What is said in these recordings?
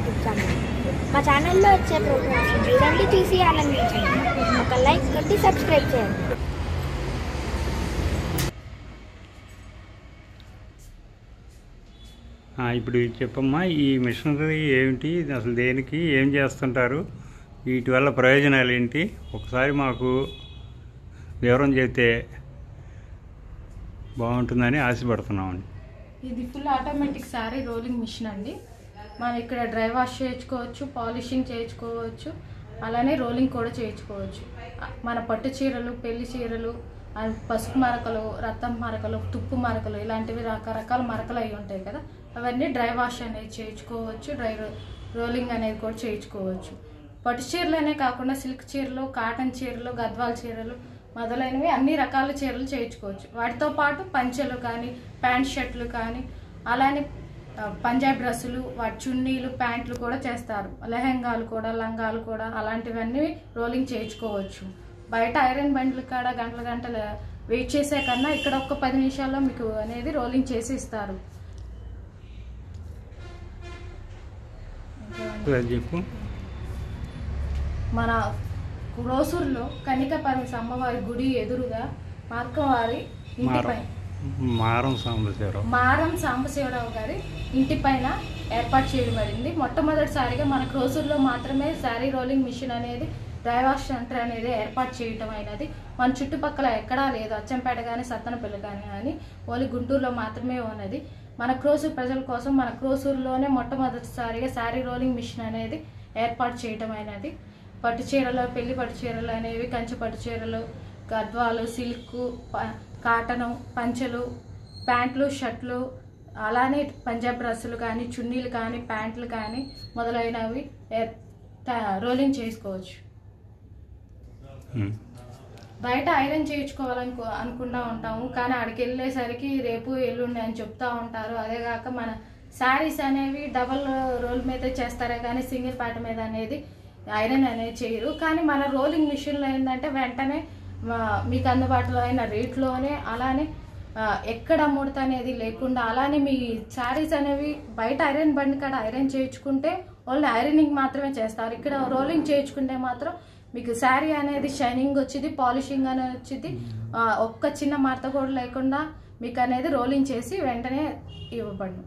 YouTube channel మా ఛానల్లో వచ్చే ప్రోగ్రామ్స్ చూడండి చూసి ఆనందించండి ఒక లైక్ కొట్టి సబ్స్క్రైబ్ చేయండి ఆ, ఇప్పుడు చెప్పమ్మా ఈ మిషనరీ ఏమిటి ఇది అసలు దేనికి ఏం చేస్తుంటారు వీటి వల్ల ప్రయోజనాలు ఏంటి ఒకసారి మాకు వివరం చెబితే బాగుంటుందని ఆశపడుతున్నామండి ఇది full automatic sari rolling machine అండి మనం ఇక్కడ డ్రై వాష్ చేయించుకోవచ్చు పాలిషింగ్ చేయించుకోవచ్చు అలానే రోలింగ్ కూడా చేయించుకోవచ్చు మన పట్టు చీరలు పెళ్లి చీరలు ఆ పసుపు మరకలు రక్తం మరకలు తుప్పు మరకలు ఇలాంటివి రకరకాల మరకలు అయి ఉంటాయి కదా అవన్నీ డ్రై వాష్ అనేది చేయించుకోవచ్చు డ్రై రో- రోలింగ్ అనేది కూడా చేయించుకోవచ్చు పట్టు చీరలనే కాకుండా సిల్క్ చీరలు కాటన్ చీరలు గద్వాల చీరలు మొదలైనవి అన్ని రకాల చీరలు చేయించుకోవచ్చు వాటితో పాటు పంచెలు కానీ ప్యాంట్ షర్ట్లు కానీ అలానే ఆ, పంజాబ్ డ్రెస్సులు వాటి చున్నీలు ప్యాంట్లు కూడా చేస్తారు లెహెంగాలు కూడా లంగాలు కూడా అలాంటివన్నీ రోలింగ్ చేయించుకోవచ్చు బయట ఐరన్ బండ్లు కాడ గంటల గంటలు వెయిట్ చేసే కన్నా ఇక్కడ ఒక్క పది నిమిషాల్లో మీకు అనేది రోలింగ్ చేసి ఇస్తారు అది చెప్పు మన రోసూరులో కనిక పరమేశ అమ్మవారి గుడి ఎదురుగా మార్కవారి ఇంటిపై మారం మారం సాంబశివరావు మారం సాంబశివరావు గారి ఇంటి పైన ఏర్పాటు చేయబడింది మొట్టమొదటిసారిగా మన క్రోసూరులో మాత్రమే శారీ రోలింగ్ మిషన్ అనేది డ్రై వాష్ సెంటర్ అనేది ఏర్పాటు చేయటం అయినది మన చుట్టుపక్కల ఎక్కడా లేదు అచ్చంపేట కానీ సత్తనపల్లి కానీ కానీ ఓన్లీ గుంటూరులో మాత్రమే ఉన్నది మన క్రోసూరు ప్రజల కోసం మన క్రోసూరులోనే మొట్టమొదటిసారిగా శారీ రోలింగ్ మిషన్ అనేది ఏర్పాటు చేయటం అయినది పట్టు చీరలు పెళ్లి పట్టు చీరలు అనేవి కంచి పట్టు చీరలు గద్వాలు సిల్క్ ప- కాటను పంచెలు ప్యాంట్లు షర్ట్లు అలానే పంజాబ్ డ్రెస్సులు కానీ చున్నీలు కానీ ప్యాంట్లు కానీ మొదలైనవి ఏ- త- రోలింగ్ చేసుకోవచ్చు ఉమ్. బయట ఐరన్ చేయించుకోవాలనుకో అనుకుంటా ఉంటాము కానీ ఆడికి వెళ్ళేసరికి రేపు ఎల్లుండి అని చెప్తా ఉంటారు అదే కాక మన శారీస్ అనేవి డబల్ రోల్ మీద చేస్తారే కానీ సింగిల్ పాట మీద అనేది ఐరన్ అనేది చేయరు కానీ మన రోలింగ్ మిషన్లో ఏంటంటే వెంటనే మా- మీకు అందుబాటులో అయిన రేట్లోనే అలానే ఆ, ఎక్కడ ముడత అనేది లేకుండా అలానే మీ శారీస్ అనేవి బయట ఐరన్ బండి కాడ ఐరన్ చేయించుకుంటే ఓన్లీ ఐరనింగ్ మాత్రమే చేస్తారు ఇక్కడ రోలింగ్ చేయించుకుంటే మాత్రం మీకు శారీ అనేది షైనింగ్ వచ్చింది పాలిషింగ్ అనేది వచ్చింది ఆ, ఒక్క చిన్న మడత కూడా లేకుండా మీకు అనేది రోలింగ్ చేసి వెంటనే ఇవ్వబడును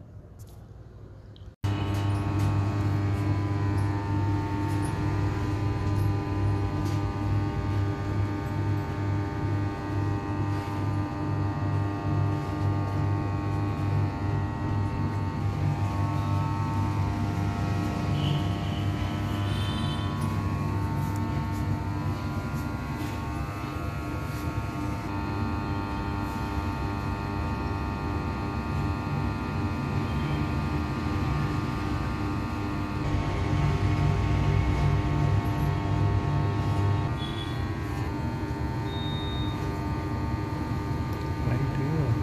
రైట్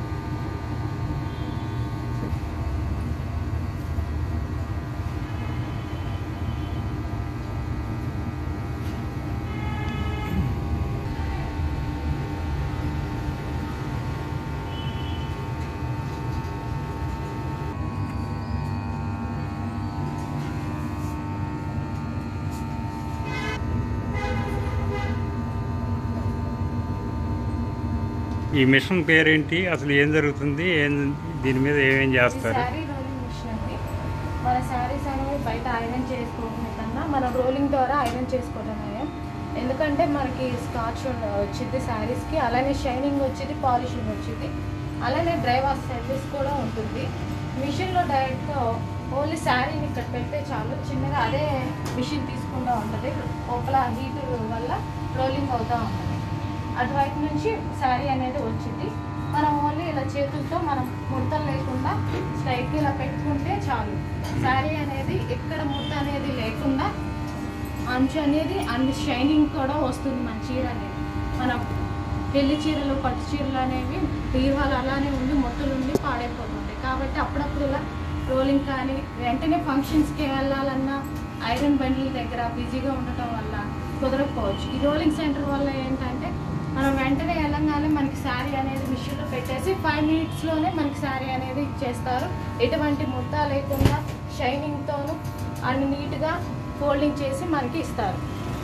ఈ మిషన్ పేరేంటి అసలు ఏం జరుగుతుంది ఏం దీని మీద ఏమేం చేస్తారు శారీ రోలింగ్ మిషన్ అండి మన శారీస్ అనేవి బయట ఐరన్ చేసుకోవడం కన్నా మన రోలింగ్ ద్వారా ఐరన్ చేసుకోవడం నయం. ఎందుకంటే మనకి స్కాచ్ వచ్చింది శారీస్కి అలానే షైనింగ్ వచ్చింది పాలిషింగ్ వచ్చింది అలానే డ్రై వాష్ సర్వీస్ కూడా ఉంటుంది మిషన్లో డైరెక్ట్గా ఓన్లీ శారీని ఇక్కడ పెడితే చాలు చిన్నగా అదే మిషన్ తీసుకుంటూ ఉంటుంది లోపల హీట్ వల్ల రోలింగ్ అవుతూ ఉంటుంది అటువైపు నుంచి శారీ అనేది వచ్చింది మనం ఓన్లీ ఇలా చేతులతో మనం ముడతలు లేకుండా స్ట్రైట్గా ఇలా పెట్టుకుంటే చాలు శారీ అనేది ఎక్కడ ముడత అనేది లేకుండా అంచు అనేది అన్ని షైనింగ్ కూడా వస్తుంది మన చీర అనేది మన పెళ్లి చీరలు పట్టు చీరలు అనేవి బీరువాలు అలానే ఉండి మొట్టలు ఉండి పాడైపోతుంటాయి కాబట్టి అప్పుడప్పుడు ఇలా రోలింగ్ కానీ వెంటనే ఫంక్షన్స్కి వెళ్ళాలన్నా ఐరన్ బండ్ల దగ్గర బిజీగా ఉండటం వల్ల కుదరకపోవచ్చు ఈ రోలింగ్ సెంటర్ వల్ల ఏంటంటే మనం వెంటనే వెళ్ళంగానే మనకి శారీ అనేది మిషన్లో పెట్టేసి ఫైవ్ మినిట్స్లోనే మనకి శారీ అనేది ఇచ్చేస్తారు ఎటువంటి ముద్ద లేకుండా షైనింగ్తోను అన్ని నీట్గా ఫోల్డింగ్ చేసి మనకి ఇస్తారు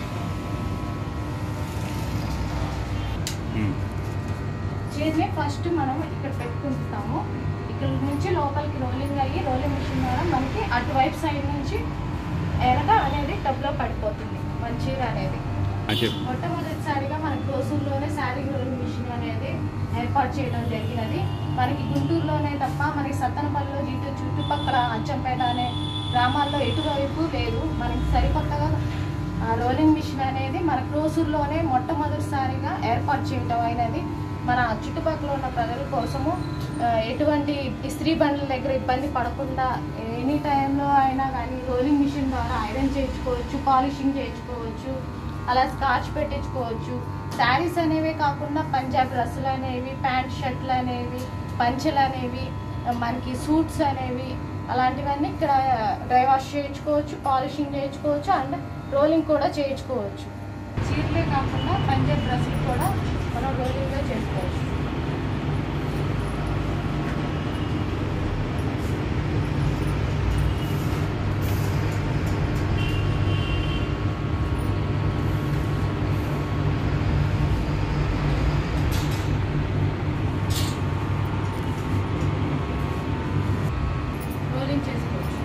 ఉమ్. చీరని ఫస్ట్ మనం ఇక్కడ పెట్టుకుంటాము ఇక్కడ నుంచి లోపలికి రోలింగ్ అయ్యి రోలింగ్ మిషన్ ద్వారా మనకి అటువైపు సైడ్ నుంచి ఎనక అనేది టబ్లో పడిపోతుంది మన చీర అనేది ఆ, చెప్పు మొట్టమొదటిసారిగా మన కోసూరులోనే శారీ రోలింగ్ మిషన్ అనేది ఏర్పాటు చేయడం జరిగినది మనకి గుంటూరులోనే తప్ప మనకి సత్తనపల్లిలో ఇటు చుట్టుపక్కల అచ్చంపేట అనే గ్రామాల్లో ఎటువైపు లేదు మనకి సరికొత్తగా ఆ రోలింగ్ మిషన్ అనేది మన క్రోసూరులోనే మొట్టమొదటిసారిగా ఏర్పాటు చేయడం అయినది మన చుట్టుపక్కల ఉన్న ప్రజల కోసము ఆ, ఎటువంటి ఇస్త్రీ బండ్ల దగ్గర ఇబ్బంది పడకుండా ఎనీ టైంలో అయినా కానీ రోలింగ్ మిషన్ ద్వారా ఐరన్ చేయించుకోవచ్చు పాలిషింగ్ చేయించుకోవచ్చు అలా స్కాచ్ పెట్టించుకోవచ్చు శారీస్ అనేవే కాకుండా పంజాబ్ డ్రెస్సులు అనేవి ప్యాంట్ షర్ట్లు అనేవి పంచెలు అనేవి మనకి సూట్స్ అనేవి అలాంటివన్నీ ఇక్కడ డ్రై వాష్ చేయించుకోవచ్చు పాలిషింగ్ చేయించుకోవచ్చు అండ్ రోలింగ్ కూడా చేయించుకోవచ్చు చీరలే కాకుండా పంజాబ్ డ్రెస్సులు కూడా మనం రోలింగ్లో చేసుకోవచ్చు రోలింగ్ చేసుకోవచ్చు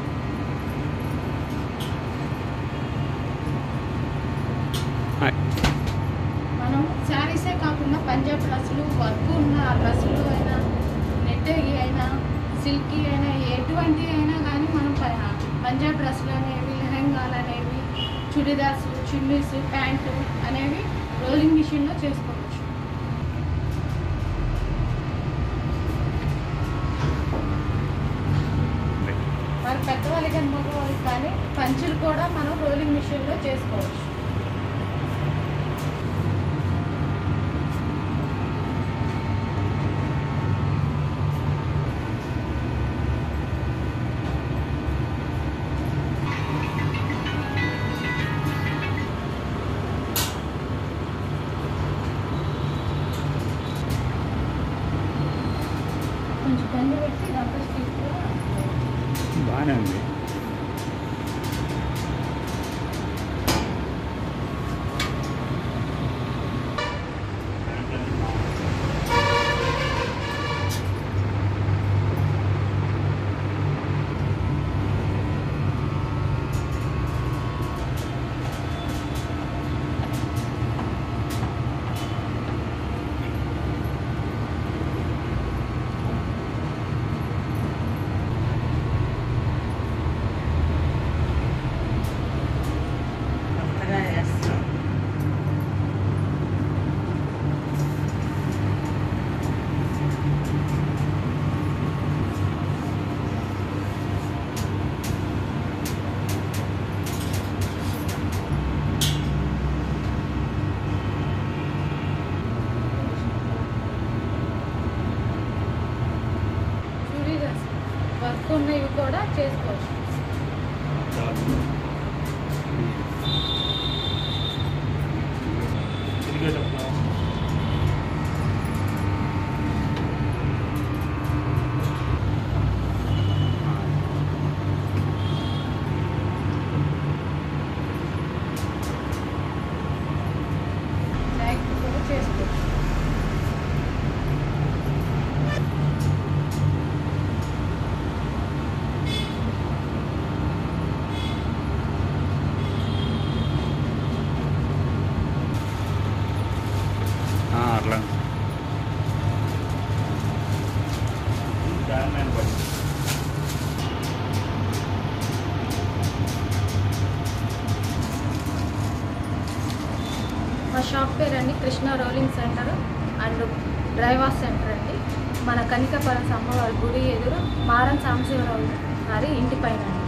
ఆ, మనం శారీసే కాకుండా పంజాబ్ డ్రెస్సులు వర్క్ ఉన్న డ్రెస్సులు అయినా నెట్ అయినా సిల్కీ అయినా ఎటువంటి అయినా కానీ మనం ప- పంజాబ్ డ్రెస్సులు అనేవి లెహంగాలు అనేవి చుడిదార్స్ చున్నీస్ ప్యాంటు అనేవి రోలింగ్ మిషన్లో చేసుకోవచ్చు మన పెద్దవాళ్ళకి కానీ మగవాళ్ళకి కానీ పంచులు కూడా మనం రోలింగ్ మిషన్లో చేసుకోవచ్చు కొంచెం బండి పెట్టి ఇదంతా స్టిచ్ కూడా బాగానే ఉంది చుడీదార్స్ వర్క్ ఉన్నవి కూడా చేసుకోవచ్చు బ్యాగ్ కూడా చేసుకోవచ్చు ఆ, అట్లా మా షాప్ పేరు అండి Krishna rolling centre and dry wash centre అండి మన కనికపరం అమ్మవారి గుడి ఎదురు మారం సాంబశివరావు గారి ఇంటి పైన అండి